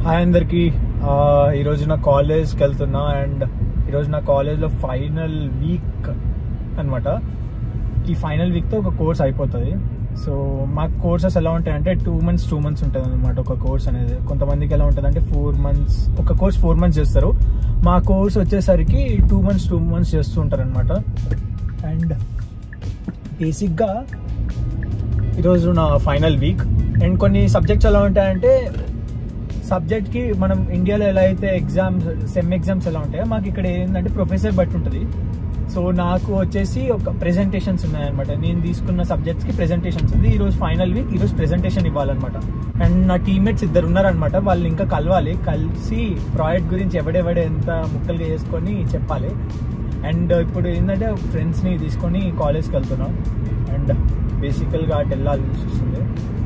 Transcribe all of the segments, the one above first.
Hi అందరికి ఈరోజు నా కాలేజ్కి వెళ్తున్నా అండ్ ఈరోజు నా కాలేజ్లో ఫైనల్ వీక్ అన్నమాట ఈ ఫైనల్ వీక్తో ఒక కోర్స్ అయిపోతుంది సో మా కోర్సెస్ ఎలా ఉంటాయి అంటే టూ మంత్స్ టూ మంత్స్ ఉంటుంది అనమాట ఒక కోర్స్ అనేది కొంతమందికి ఎలా ఉంటుంది అంటే ఫోర్ మంత్స్ ఒక కోర్స్ ఫోర్ మంత్స్ చేస్తారు మా కోర్స్ వచ్చేసరికి టూ మంత్స్ టూ మంత్స్ చేస్తూ ఉంటారు అనమాట అండ్ బేసిక్గా ఈరోజు నా ఫైనల్ వీక్ అండ్ కొన్ని సబ్జెక్ట్స్ ఎలా ఉంటాయంటే సబ్జెక్ట్కి మనం ఇండియాలో ఎలా అయితే ఎగ్జామ్స్ సెమ్ ఎగ్జామ్స్ ఎలా ఉంటాయో మాకు ఇక్కడ ఏంటంటే ప్రొఫెసర్ బట్టి ఉంటుంది సో నాకు వచ్చేసి ఒక ప్రెజెంటేషన్స్ ఉన్నాయన్నమాట నేను తీసుకున్న సబ్జెక్ట్స్కి ప్రెజెంటేషన్స్ ఉంది ఈరోజు ఫైనల్ వీక్ ఈరోజు ప్రెజెంటేషన్ ఇవ్వాలన్నమాట అండ్ నా టీమ్మేట్స్ ఇద్దరు ఉన్నారనమాట వాళ్ళు ఇంకా కలవాలి కలిసి ప్రాజెక్ట్ గురించి ఎవడెవడే ఎంత ముక్కలుగా చేసుకొని చెప్పాలి అండ్ ఇప్పుడు ఏంటంటే ఫ్రెండ్స్ని తీసుకొని కాలేజ్కి వెళ్తున్నాం అండ్ బేసికల్గా అటు వెళ్ళాల్సి వస్తుంది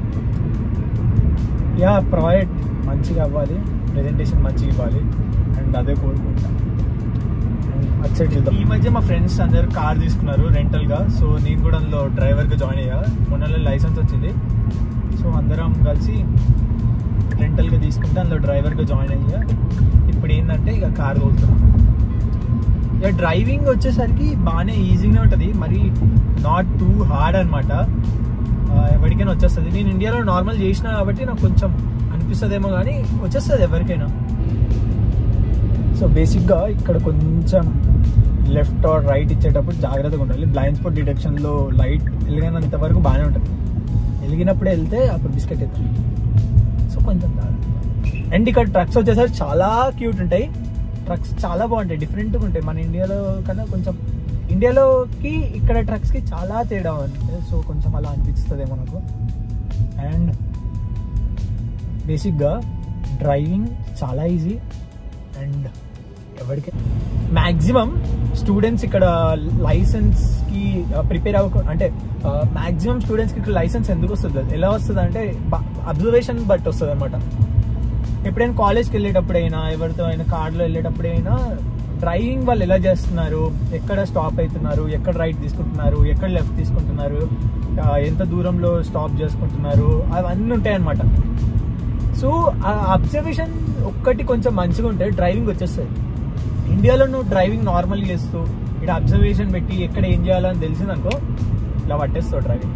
యా ప్రాజెక్ట్ మంచిగా అవ్వాలి ప్రెజెంటేషన్ మంచిగా ఇవ్వాలి అండ్ అదే కోరుకుంటా అచ్చట్ చూద్దాం ఈ మధ్య మా ఫ్రెండ్స్ అందరు కార్ తీసుకున్నారు రెంటల్గా సో నేను కూడా అందులో డ్రైవర్గా జాయిన్ అయ్యా మొన్న లైసెన్స్ వచ్చింది సో అందరం కలిసి రెంటల్గా తీసుకుంటే అందులో డ్రైవర్గా జాయిన్ అయ్యా ఇప్పుడు ఏంటంటే ఇక కార్ తోలుతున్నాం ఇక డ్రైవింగ్ వచ్చేసరికి బాగానే ఈజీగానే ఉంటుంది మరి నాట్ టూ హార్డ్ అనమాట ఎవరికైనా వచ్చేస్తుంది నేను ఇండియాలో నార్మల్ చేసిన కాబట్టి నాకు కొంచెం అనిపిస్తుందేమో కానీ వచ్చేస్తుంది ఎవరికైనా సో బేసిక్గా ఇక్కడ కొంచెం లెఫ్ట్ ఆర్ రైట్ ఇచ్చేటప్పుడు జాగ్రత్తగా ఉండాలి బ్లైండ్ స్పాట్ డిటెక్షన్లో లైట్ వెలిగినంత వరకు బాగానే ఉంటుంది వెలిగినప్పుడే వెళ్తే అప్పుడు బిస్కెట్ అవుతుంది సో కొంచెం అండ్ ఇక్కడ ట్రక్స్ వచ్చేసరికి చాలా క్యూట్ ఉంటాయి ట్రక్స్ చాలా బాగుంటాయి డిఫరెంట్గా ఉంటాయి మన ఇండియాలో కన్నా కొంచెం ఇండియాలోకి ఇక్కడ ట్రక్స్కి చాలా తేడా ఉంది సో కొంచెం అలా అనిపిస్తుంది మనకు అండ్ బేసిక్గా డ్రైవింగ్ చాలా ఈజీ అండ్ ఎవరికి మ్యాక్సిమం స్టూడెంట్స్ ఇక్కడ లైసెన్స్కి ప్రిపేర్ అవ్వక అంటే మ్యాక్సిమం స్టూడెంట్స్కి ఇక్కడ లైసెన్స్ ఎందుకు వస్తుంది ఎలా వస్తుంది అంటే అబ్జర్వేషన్ బట్టి వస్తుంది అనమాట ఎప్పుడైనా కాలేజ్కి వెళ్ళేటప్పుడైనా ఎవరితో అయినా కార్లో వెళ్ళేటప్పుడైనా డ్రైవింగ్ వాళ్ళు ఎలా చేస్తున్నారు ఎక్కడ స్టాప్ అవుతున్నారు ఎక్కడ రైట్ తీసుకుంటున్నారు ఎక్కడ లెఫ్ట్ తీసుకుంటున్నారు ఎంత దూరంలో స్టాప్ చేసుకుంటున్నారు అవన్నీ ఉంటాయన్నమాట సో ఆ అబ్జర్వేషన్ ఒక్కటి కొంచెం మంచిగా ఉంటే డ్రైవింగ్ వచ్చేస్తుంది ఇండియాలో నువ్వు డ్రైవింగ్ నార్మల్గా చేస్తూ ఇక్కడ అబ్జర్వేషన్ పెట్టి ఎక్కడ ఏం చేయాలని తెలిసిందనుకో ఇలా పట్టేస్తావు డ్రైవింగ్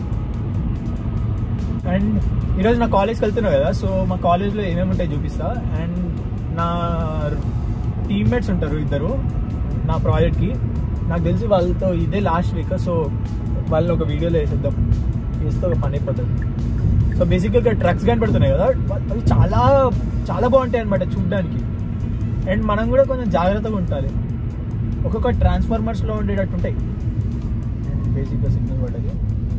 అండ్ ఈరోజు నా కాలేజ్కి వెళ్తున్నావు కదా సో మా కాలేజ్లో ఏమేమి ఉంటాయి చూపిస్తా అండ్ నా టీమ్మేట్స్ ఉంటారు ఇద్దరు నా ప్రాజెక్ట్కి నాకు తెలిసి వాళ్ళతో ఇదే లాస్ట్ వీక్ సో వాళ్ళని ఒక వీడియోలో వేసేద్దాం వేస్తే ఒక పని అయిపోతుంది సో బేసిక్గా ట్రక్స్ కనపడుతున్నాయి కదా అవి చాలా చాలా బాగుంటాయి అనమాట చూడడానికి అండ్ మనం కూడా కొంచెం జాగ్రత్తగా ఉండాలి ఒక్కొక్క ట్రాన్స్ఫార్మర్స్లో ఉండేటట్టు ఉంటాయి అండ్ బేసిక్గా సిగ్నల్ పడ్డది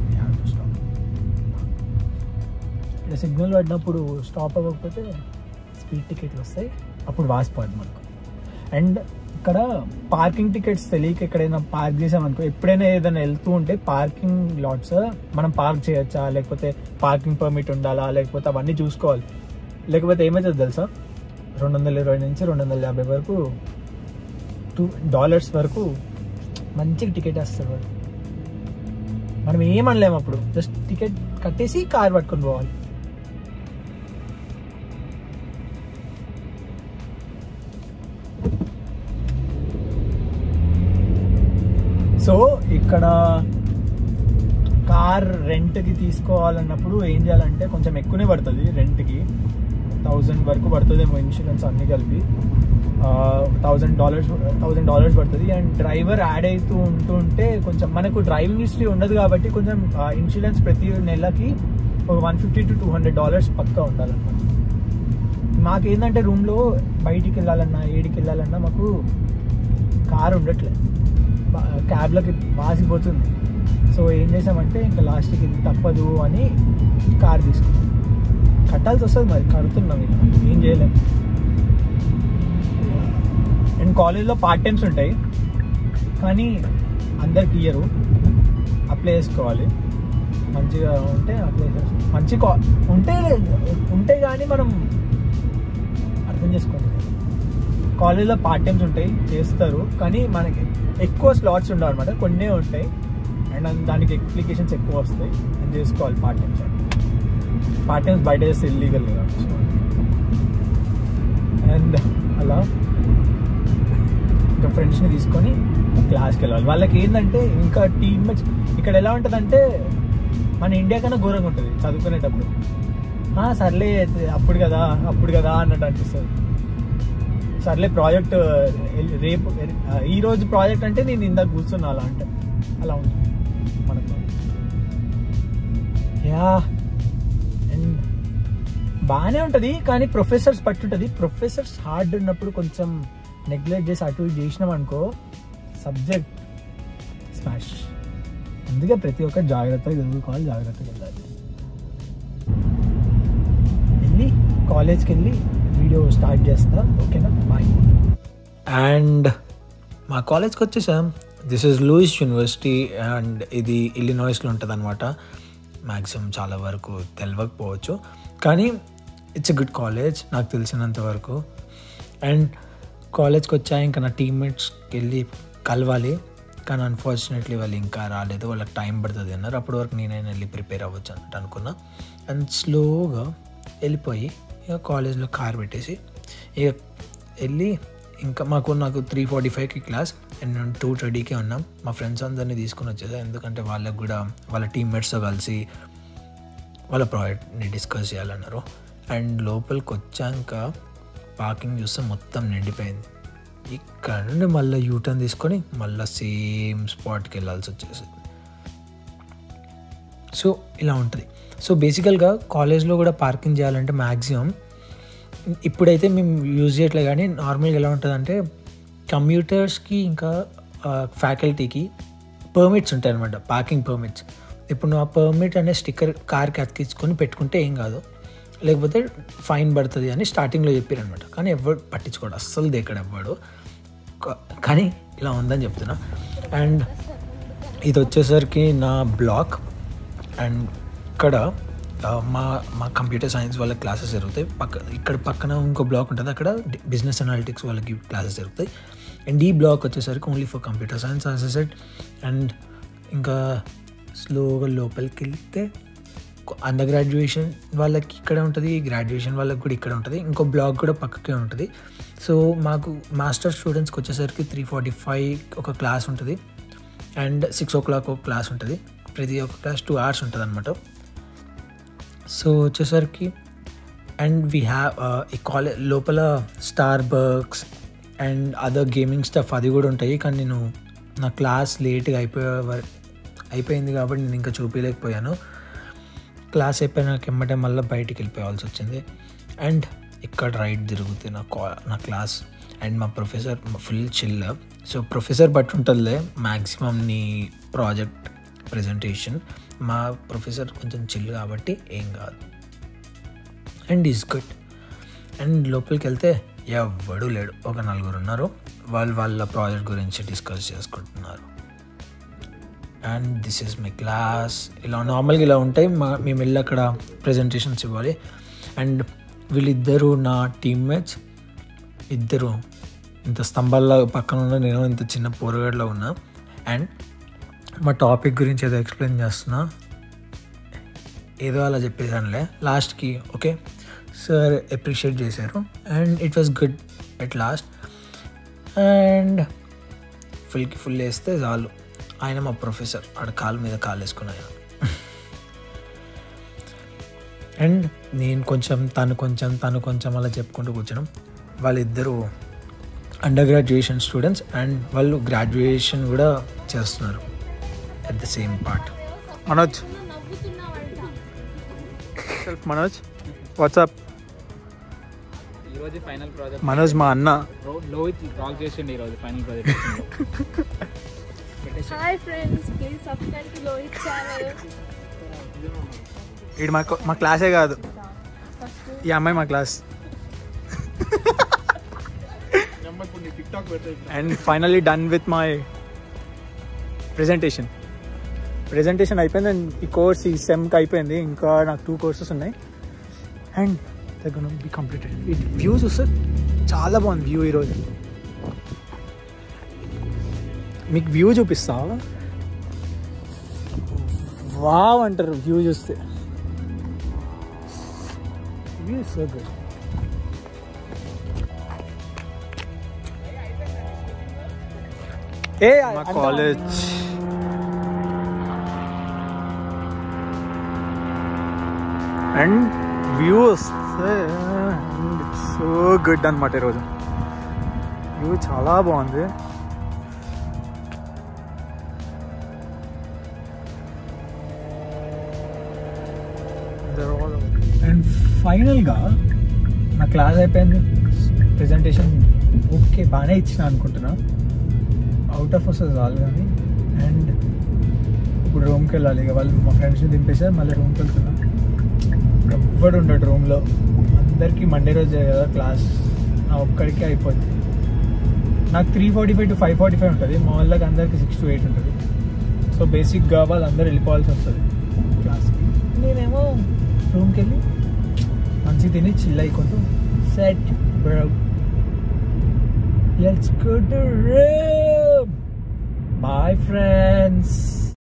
ఇక్కడ సిగ్నల్ పడినప్పుడు స్టాప్ అవ్వకపోతే స్పీడ్ టికెట్లు వస్తాయి అప్పుడు వాసిపోద్ది మనకు అండ్ ఇక్కడ పార్కింగ్ టికెట్స్ తెలియక ఎక్కడైనా పార్క్ చేసామనుకో ఎప్పుడైనా ఏదైనా వెళ్తూ ఉంటే పార్కింగ్ లాట్స్ మనం పార్క్ చేయొచ్చా లేకపోతే పార్కింగ్ పర్మిట్ ఉండాలా లేకపోతే అవన్నీ చూసుకోవాలి లేకపోతే ఏమవుతుంది తెలుసా రెండు వందల ఇరవై నుంచి రెండు వందల యాభై వరకు టూ డాలర్స్ వరకు మంచిగా టికెట్ వేస్తారు వాళ్ళు మనం ఏమనలేము అప్పుడు జస్ట్ టికెట్ కట్టేసి కార్ పట్టుకొని పోవాలి సో ఇక్కడ కార్ రెంట్కి తీసుకోవాలన్నప్పుడు ఏం చేయాలంటే కొంచెం ఎక్కువనే పడుతుంది రెంట్కి థౌజండ్ వరకు పడుతుందేమో ఇన్సూరెన్స్ అన్నీ కలిపి థౌజండ్ డాలర్స్ థౌజండ్ డాలర్స్ పడుతుంది అండ్ డ్రైవర్ యాడ్ అవుతూ ఉంటూ ఉంటే కొంచెం మనకు డ్రైవింగ్ హిస్టరీ ఉండదు కాబట్టి కొంచెం ఇన్సూరెన్స్ ప్రతి నెలకి ఒక one fifty to two hundred dollars పక్కా ఉండాలన్నమాట మాకేంటంటే రూమ్లో బయటికి వెళ్ళాలన్నా ఏడికి వెళ్ళాలన్నా మాకు కార్ ఉండట్లేదు క్యాబ్లకి వాసిపోతుంది సో ఏం చేసామంటే ఇంకా లాస్ట్కి ఇది తప్పదు అని కార్ తీసుకున్నాం కట్టాల్సి వస్తుంది మరి కడుతున్నాం ఇక ఏం చేయలేం అండ్ కాలేజ్లో పార్ట్ టైమ్స్ ఉంటాయి కానీ అందరికి ఇయ్యరు అప్లై చేసుకోవాలి మంచిగా ఉంటే అప్లై చేసుకో మంచి కా ఉంటే ఉంటే కానీ మనం అర్థం చేసుకోవాలి కాలేజ్లో పార్ట్ టైమ్స్ ఉంటాయి చేస్తారు కానీ మనకి ఎక్కువ స్లాట్స్ ఉండవు అనమాట కొన్నే ఉంటాయి అండ్ దానికి అప్లికేషన్స్ ఎక్కువ వస్తాయి అని చేసుకోవాలి పార్ట్ టైమ్స్ పార్ట్ టైమ్స్ బయట చేస్తే ఇల్లీగల్ కదా అండ్ అలా ఇంకా ఫ్రెండ్స్ని తీసుకొని క్లాస్కి వెళ్ళాలి వాళ్ళకి ఏంటంటే ఇంకా టీమ్మేట్స్ ఇక్కడ ఎలా ఉంటుందంటే మన ఇండియా కన్నా ఘోరంగా ఉంటుంది చదువుకునేటప్పుడు "ఆ, సర్లే అప్పుడు కదా అప్పుడు కదా అన్నట్టు అనిపిస్తుంది సర్లే ప్రాజెక్ట్ రేపు ఆ, ఈ రోజు ప్రాజెక్ట్ అంటే నేను ఇందాక కూర్చున్నా అలా అంటే అలా ఉంటుంది మనతో యా అండ్ బాగానే ఉంటుంది కానీ ప్రొఫెసర్స్ పట్టి ఉంటుంది ప్రొఫెసర్స్ హార్డ్ ఉన్నప్పుడు కొంచెం నెగ్లెక్ట్ చేసి అటు ఇటు చేసినాం అనుకో సబ్జెక్ట్ స్మాష్ అందుకే ప్రతి ఒక్కరు జాగ్రత్తగా చదువుకోవాలి జాగ్రత్తగా వెళ్ళాలి వెళ్ళి కాలేజ్కి వెళ్ళి వీడియో స్టార్ట్ చేస్తా ఓకేనా బాయ్ అండ్ మా కాలేజ్కి వచ్చేసాం this is Lewis University and ఇది ఇల్లినాయిస్లో ఉంటుంది అనమాట మ్యాక్సిమం చాలా వరకు తెలియకపోవచ్చు కానీ ఇట్స్ ఎ గుడ్ కాలేజ్ నాకు తెలిసినంత వరకు అండ్ కాలేజ్కి వచ్చా ఇంకా నా టీమ్మేట్స్కి వెళ్ళి కలవాలి కానీ అన్ఫార్చునేట్లీ వాళ్ళు ఇంకా రాలేదు వాళ్ళకి టైం పడుతుంది అన్నారు అప్పటి వరకు నేనైనా వెళ్ళి ప్రిపేర్ అవ్వచ్చు అన్నట్టు అనుకున్నా అండ్ స్లోగా వెళ్ళిపోయి ఇక కాలేజ్లో కార్ పెట్టేసి ఇక వెళ్ళి ఇంకా మాకు నాకు త్రీ ఫార్టీ ఫైవ్కి క్లాస్ అండ్ నేను టూ థర్టీకే ఉన్నాం మా ఫ్రెండ్స్ అందరినీ తీసుకుని వచ్చేసా ఎందుకంటే వాళ్ళకి కూడా వాళ్ళ టీమ్మేట్స్తో కలిసి వాళ్ళ ప్రాజెక్ట్ని డిస్కస్ చేయాలన్నారు అండ్ లోపలికి వచ్చాక పార్కింగ్ చూస్తే మొత్తం నిండిపోయింది ఇక్కడ నుండి మళ్ళీ యూటర్న్ తీసుకొని మళ్ళీ సేమ్ స్పాట్కి వెళ్ళాల్సి వచ్చేసింది సో ఇలా ఉంటుంది సో బేసికల్గా కాలేజ్లో కూడా పార్కింగ్ చేయాలంటే మ్యాక్సిమం ఇప్పుడైతే మేము యూజ్ చేయట్లే కానీ నార్మల్గా ఎలా ఉంటుందంటే కంప్యూటర్స్కి ఇంకా ఫ్యాకల్టీకి పర్మిట్స్ ఉంటాయి అనమాట పార్కింగ్ పర్మిట్స్ ఇప్పుడు నువ్వు ఆ పర్మిట్ అనే స్టిక్కర్ కార్కి అతికించుకొని పెట్టుకుంటే ఏం కాదు లేకపోతే ఫైన్ పడుతుంది అని స్టార్టింగ్లో చెప్పారు అనమాట కానీ ఎవరు పట్టించుకోడు అస్సలు దేకడు ఎవ్వడు కా- కానీ ఇలా ఉందని చెప్తున్నా అండ్ ఇది వచ్చేసరికి నా బ్లాక్ అండ్ ఇక్కడ ఆ, మా మా కంప్యూటర్ సైన్స్ వాళ్ళ క్లాసెస్ జరుగుతాయి పక్క ఇక్కడ పక్కన ఇంకో బ్లాక్ ఉంటుంది అక్కడ బిజినెస్ అనాలిటిక్స్ వాళ్ళకి క్లాసెస్ జరుగుతాయి అండ్ ఈ బ్లాక్ వచ్చేసరికి ఓన్లీ ఫర్ కంప్యూటర్ సైన్స్ అసెసెట్ అండ్ ఇంకా స్లోగా లోపలికి వెళ్తే అండర్ గ్రాడ్యుయేషన్ వాళ్ళకి ఇక్కడ ఉంటుంది గ్రాడ్యుయేషన్ వాళ్ళకి కూడా ఇక్కడ ఉంటుంది ఇంకో బ్లాక్ కూడా పక్కకే ఉంటుంది సో మాకు మాస్టర్ స్టూడెంట్స్కి వచ్చేసరికి త్రీ ఫార్టీ ఫైవ్ ఒక క్లాస్ ఉంటుంది అండ్ సిక్స్ ఓ క్లాక్ ఒక క్లాస్ ఉంటుంది ప్రతి ఒక్క క్లాస్ టూ అవర్స్ ఉంటుంది అనమాట సో వచ్చేసరికి అండ్ వీ హ్యావ్ ఈ కాలేజ్ లోపల Starbucks and other gaming stuff అది కూడా ఉంటాయి కానీ నేను నా క్లాస్ లేట్గా అయిపోయే వర- అయిపోయింది కాబట్టి నేను ఇంకా చూపించలేకపోయాను క్లాస్ అయిపోయినాక ఎమ్మటే మళ్ళీ బయటికి వెళ్ళిపోవాల్సి వచ్చింది అండ్ ఇక్కడ రైట్ తిరుగుతుంది నా కా నా క్లాస్ అండ్ మా professor full chill so professor బట్టి ఉంటుందిలే మ్యాక్సిమం నీ ప్రాజెక్ట్ ప్రజెంటేషన్ మా ప్రొఫెసర్ కొంచెం చిల్ కాబట్టి ఏం కాదు అండ్ ఈజ్ గుడ్ అండ్ లోపలికి వెళ్తే ఎవడు లేడు ఒక నలుగురు ఉన్నారు వాళ్ళు వాళ్ళ ప్రాజెక్ట్ గురించి డిస్కస్ చేసుకుంటున్నారు and this is my class ఇలా నార్మల్గా ఇలా ఉంటాయి మా మేము వెళ్ళి అక్కడ ప్రజెంటేషన్స్ ఇవ్వాలి అండ్ వీళ్ళిద్దరు నా టీమ్మేట్స్ ఇద్దరు ఇంత స్తంభాల్లో పక్కన ఉన్న నేను ఇంత చిన్న పోరగాడిలో ఉన్నా అండ్ మా టాపిక్ గురించి ఏదో ఎక్స్ప్లెయిన్ చేస్తున్నా ఏదో అలా చెప్పేసానులే లాస్ట్కి ఓకే సార్ అప్రిషియేట్ చేశారు and it was good at last and ఫుల్కి ఫుల్ వేస్తే చాలు ఆయన మా ప్రొఫెసర్ ఆడ కాలు మీద కాలు వేసుకుని ఆయన అండ్ నేను కొంచెం తను కొంచెం తను కొంచెం అలా చెప్పుకుంటూ కూర్చోడం వాళ్ళిద్దరూ అండర్ గ్రాడ్యుయేషన్ స్టూడెంట్స్ అండ్ వాళ్ళు గ్రాడ్యుయేషన్ కూడా చేస్తున్నారు at the same part Manoj Manoj WhatsApp ఈరోజు ఫైనల్ ప్రాజెక్ట్ మనోజ్ మా అన్న లోహిత్ రాక్ చేసిండు ఈరోజు final project Hi friends, please subscribe to Lohit channel. ఇది మా మా క్లాసే కాదు ఈ అమ్మాయి మా class and finally done with my presentation presentation అయిపోయింది అండ్ ఈ కోర్స్ ఈ సెమ్కి అయిపోయింది ఇంకా నాకు టూ కోర్సెస్ ఉన్నాయి అండ్ దగ్గర బి కంప్లీటెడ్ ఈ వ్యూ చూస్తే చాలా బాగుంది వ్యూ ఈరోజు మీకు వ్యూ చూపిస్తా వావ్ అంటారు వ్యూ చూస్తే వ్యూ సో గుడ్ ఏ మా కాలేజ్ అండ్ వ్యూ వస్తే సో గుడ్ అనమాట ఈరోజు వ్యూ చాలా బాగుంది అండ్ ఫైనల్గా నా క్లాస్ అయిపోయింది ప్రెజెంటేషన్ ఓకే బాగానే ఇచ్చిన అనుకుంటున్నా అవుట్ ఆఫ్ వస్తుంది చాలు కానీ అండ్ ఇప్పుడు రూమ్కి వెళ్ళాలి ఇక వాళ్ళు మా ఫ్రెండ్స్ని దింపేసారు మళ్ళీ రూమ్కి వెళ్తున్నా ఎవ్వడు ఉండడు రూమ్లో అందరికీ మండే రోజు కదా క్లాస్ నా ఒక్కడికే అయిపోద్ది నాకు three forty five to five forty five ఉంటుంది మా వాళ్ళకి అందరికి సిక్స్ టు ఎయిట్ ఉంటుంది సో బేసిక్గా వాళ్ళందరూ వెళ్ళిపోవాల్సి వస్తుంది క్లాస్కి నేనేమో రూమ్కి వెళ్ళి మంచి తిని చిల్ అయికుంటూ set bro let's go to room boy friends